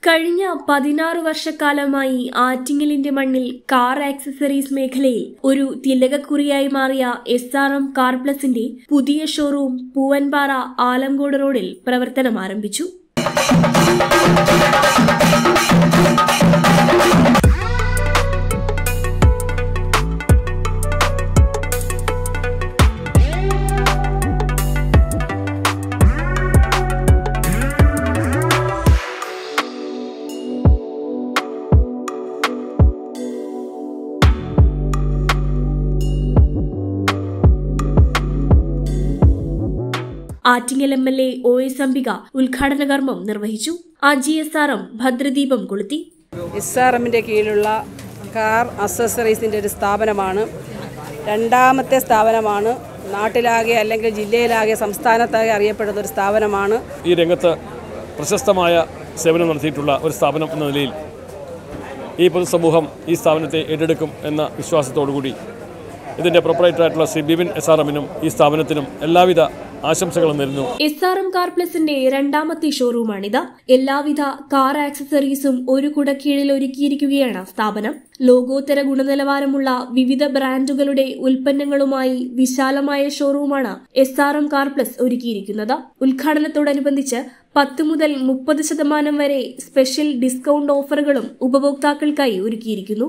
കഴിഞ്ഞ പതിനാറ് വർഷക്കാലമായി ആറ്റിങ്ങലിന്റെ മണ്ണിൽ കാർ ആക്സസറീസ് മേഖലയിൽ ഒരു തിലകക്കുറിയായി മാറിയ എസ് ആർ എം കാർ പ്ലസിന്റെ പുതിയ ഷോറൂം പൂവൻപാറ ആലങ്കോട് റോഡിൽ പ്രവർത്തനം ആരംഭിച്ചു Attingal M L A O S Ambika ഉദ്ഘാടന കർമ്മം നിർവഹിച്ചു അജി എസ് ആർ എം ഭദ്രദീപം കൊളുത്തി എസ് ആർ എമ്മിൻ്റെ കീഴിലുള്ള കാർ അസസറീസിൻ്റെ ഒരു സ്ഥാപനമാണ് രണ്ടാമത്തെ സ്ഥാപനമാണ് നാട്ടിലാകെ അല്ലെങ്കിൽ ജില്ലയിലാകെ സംസ്ഥാനത്താകെ അറിയപ്പെടുന്ന ഒരു സ്ഥാപനമാണ് ഈ രംഗത്ത് പ്രശസ്തമായ സേവനം നടത്തിയിട്ടുള്ള ഒരു സ്ഥാപനം എന്ന നിലയിൽ ഈ പൊതുസമൂഹം ഈ സ്ഥാപനത്തെ ഏറ്റെടുക്കും എന്ന വിശ്വാസത്തോടുകൂടി ഇതിൻ്റെ പ്രൊപ്പറേറ്ററായിട്ടുള്ള ശ്രീ ബിബിൻ എസ് ആർ എമ്മിനും ഈ സ്ഥാപനത്തിനും എല്ലാവിധ ആശംസകളും നേരുന്നു എസ് ആർ എം കാർ പ്ലസിന്റെ രണ്ടാമത്തെ ഷോറൂമാണിത് എല്ലാവിധ കാർ ആക്സസറീസും ഒരു കുടക്കീഴിൽ ഒരുക്കിയിരിക്കുകയാണ് സ്ഥാപനം ലോകോത്തര ഗുണനിലവാരമുള്ള വിവിധ ബ്രാൻഡുകളുടെ ഉൽപ്പന്നങ്ങളുമായി വിശാലമായ ഷോറൂമാണ് S R M car plus ഒരുക്കിയിരിക്കുന്നത് ഉദ്ഘാടനത്തോടനുബന്ധിച്ച് പത്ത് മുതൽ മുപ്പത് ശതമാനം വരെ സ്പെഷ്യൽ ഡിസ്കൗണ്ട് ഓഫറുകളും ഉപഭോക്താക്കൾക്കായി ഒരുക്കിയിരിക്കുന്നു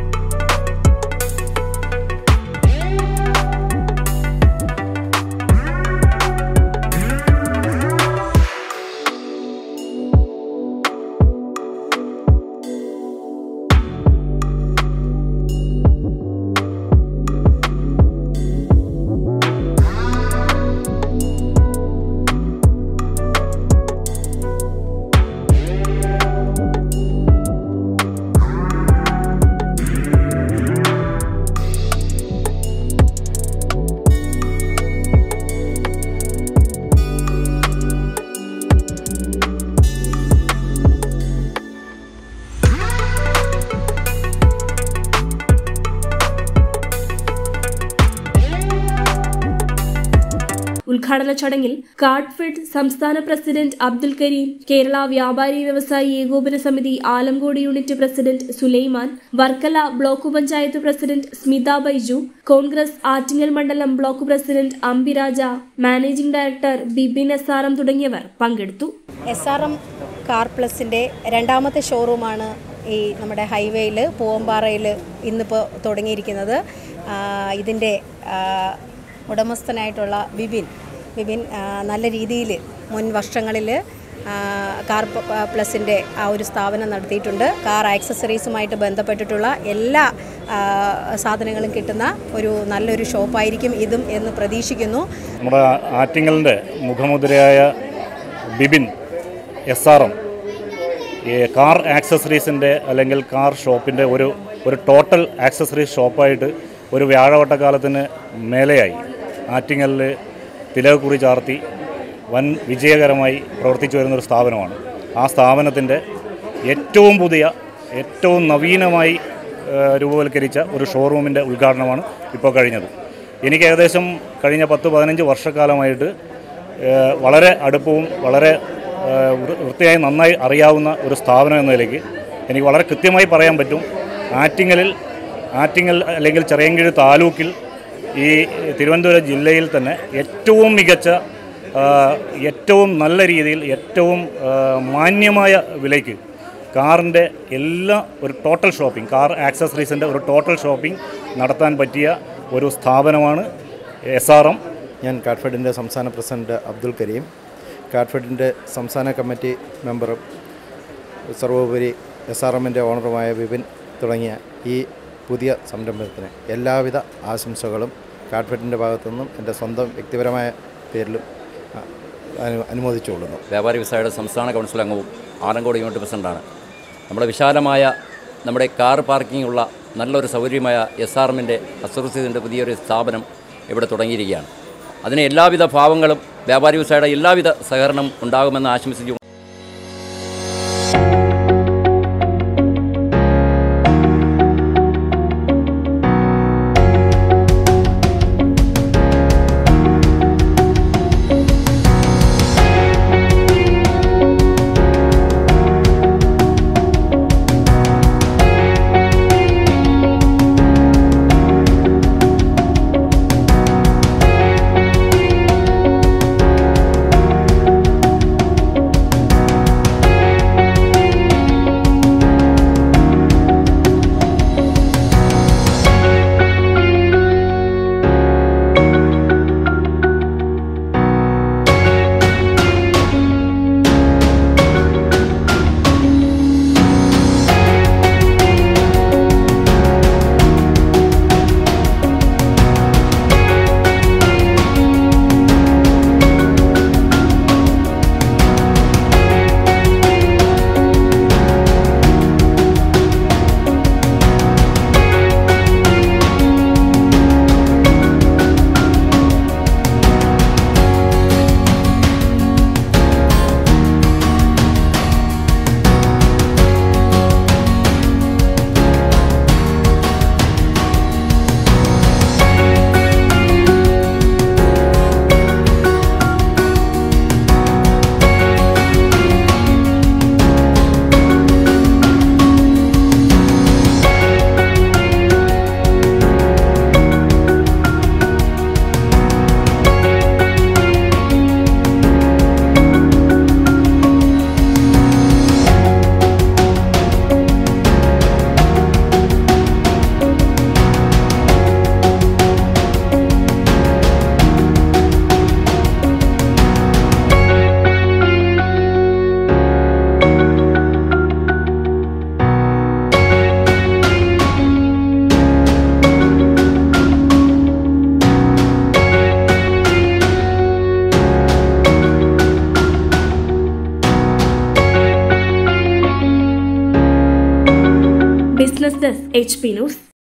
ഉദ്ഘാടന ചടങ്ങിൽ കാർഡ്ഫെഡ് സംസ്ഥാന പ്രസിഡന്റ് അബ്ദുൽ കരീം കേരള വ്യാപാരി വ്യവസായി ഏകോപന സമിതി Alamcode unit president Sulaiman Varkala block panchayat president Smitha Baiju Congress Attingal മണ്ഡലം block president Ambiraja managing director Bibin S R M തുടങ്ങിയവർ പങ്കെടുത്തു എസ് ആർ എം കാർ പ്ലസിൻ്റെ രണ്ടാമത്തെ ഷോറൂമാണ് ഈ നമ്മുടെ ഹൈവേയിൽ പൂവമ്പാറയിൽ ഇന്നിപ്പോൾ തുടങ്ങിയിരിക്കുന്നത് ആ, ഇതിൻ്റെ ആ, ഉടമസ്ഥനായിട്ടുള്ള ബിബിൻ ബിബിൻ ആ, നല്ല രീതിയിൽ മുൻ വർഷങ്ങളിൽ കാർ പ- പ- പ്ലസിൻ്റെ ആ ഒരു സ്ഥാപനം നടത്തിയിട്ടുണ്ട് കാർ ആക്സസറീസുമായിട്ട് ബന്ധപ്പെട്ടിട്ടുള്ള എല്ലാ ആ, സാധനങ്ങളും കിട്ടുന്ന ഒരു നല്ലൊരു ഷോപ്പായിരിക്കും ഇതും എന്ന് പ്രതീക്ഷിക്കുന്നു നമ്മുടെ ആറ്റിങ്ങലിൻ്റെ മുഖമുദ്രയായ ബിബിൻ എസ് ആർ എം ഈ കാർ ആക്സസറീസിൻ്റെ അല്ലെങ്കിൽ കാർ ഷോപ്പിൻ്റെ ഒരു ഒരു ടോട്ടൽ ആക്സസറീസ് ഷോപ്പായിട്ട് ഒരു വ്യാഴവട്ടക്കാലത്തിന് മേലെയായി ആറ്റിങ്ങലിൽ തിലകക്കുറി ചാർത്തി വൻ വിജയകരമായി പ്രവർത്തിച്ചു വരുന്നൊരു സ്ഥാപനമാണ് ആ സ്ഥാപനത്തിൻ്റെ ഏറ്റവും പുതിയ ഏറ്റവും നവീനമായി ഏഹ്, രൂപവൽക്കരിച്ച ഒരു ഷോറൂമിൻ്റെ ഉദ്ഘാടനമാണ് ഇപ്പോൾ കഴിഞ്ഞത് എനിക്ക് ഏകദേശം കഴിഞ്ഞ പത്ത് പതിനഞ്ച് വർഷക്കാലമായിട്ട് ഏഹ്, വളരെ അടുപ്പവും വളരെ ഏഹ്, വൃ- വൃത്തിയായി നന്നായി അറിയാവുന്ന ഒരു സ്ഥാപനം എന്ന നിലയ്ക്ക് എനിക്ക് വളരെ കൃത്യമായി പറയാൻ പറ്റും ആറ്റിങ്ങലിൽ ആറ്റിങ്ങൽ അല്ലെങ്കിൽ ചെറിയൻകീഴ് താലൂക്കിൽ ഈ തിരുവനന്തപുരം ജില്ലയിൽ തന്നെ ഏറ്റവും മികച്ച ആ, ഏറ്റവും നല്ല രീതിയിൽ ഏറ്റവും ആ, മാന്യമായ വിലയ്ക്ക് കാറിൻ്റെ എല്ലാ ഒരു ടോട്ടൽ ഷോപ്പിംഗ് കാർ ആക്സസറീസിൻ്റെ ഒരു ടോട്ടൽ ഷോപ്പിംഗ് നടത്താൻ പറ്റിയ ഒരു സ്ഥാപനമാണ് എസ് ആർ എം ഞാൻ കാഡ്ഫെഡിൻ്റെ സംസ്ഥാന പ്രസിഡന്റ് അബ്ദുൽ കരീം കാഡ്ഫെഡിൻ്റെ സംസ്ഥാന കമ്മിറ്റി മെമ്പറും സർവോപരി എസ് ആർ എമ്മിൻ്റെ ഓണറുമായ വിപിൻ തുടങ്ങിയ ഈ പുതിയ സംരംഭത്തിന് എല്ലാവിധ ആശംസകളും കാഡ്ഫെഡിൻ്റെ ഭാഗത്തുനിന്നും എൻ്റെ സ്വന്തം വ്യക്തിപരമായ പേരിലും ആ, അനു അനുമോദിച്ചുകൊള്ളുന്നു വ്യാപാരി വ്യവസായയുടെ സംസ്ഥാന കൗൺസിൽ അംഗവും ആലങ്കോട് യൂണിറ്റ് പ്രസിഡന്റാണ് നമ്മുടെ വിശാലമായ നമ്മുടെ കാർ പാർക്കിംഗ് ഉള്ള നല്ലൊരു സൗകര്യമായ എസ് ആർ എമ്മിൻ്റെ അസോസിയേഷൻ്റെ പുതിയൊരു സ്ഥാപനം ഇവിടെ തുടങ്ങിയിരിക്കുകയാണ് അതിന് എല്ലാവിധ ഭാവങ്ങളും വ്യാപാരി വ്യവസായയുടെ എല്ലാവിധ സഹകരണം ഉണ്ടാകുമെന്ന് ആശംസിച്ചു business desk H P news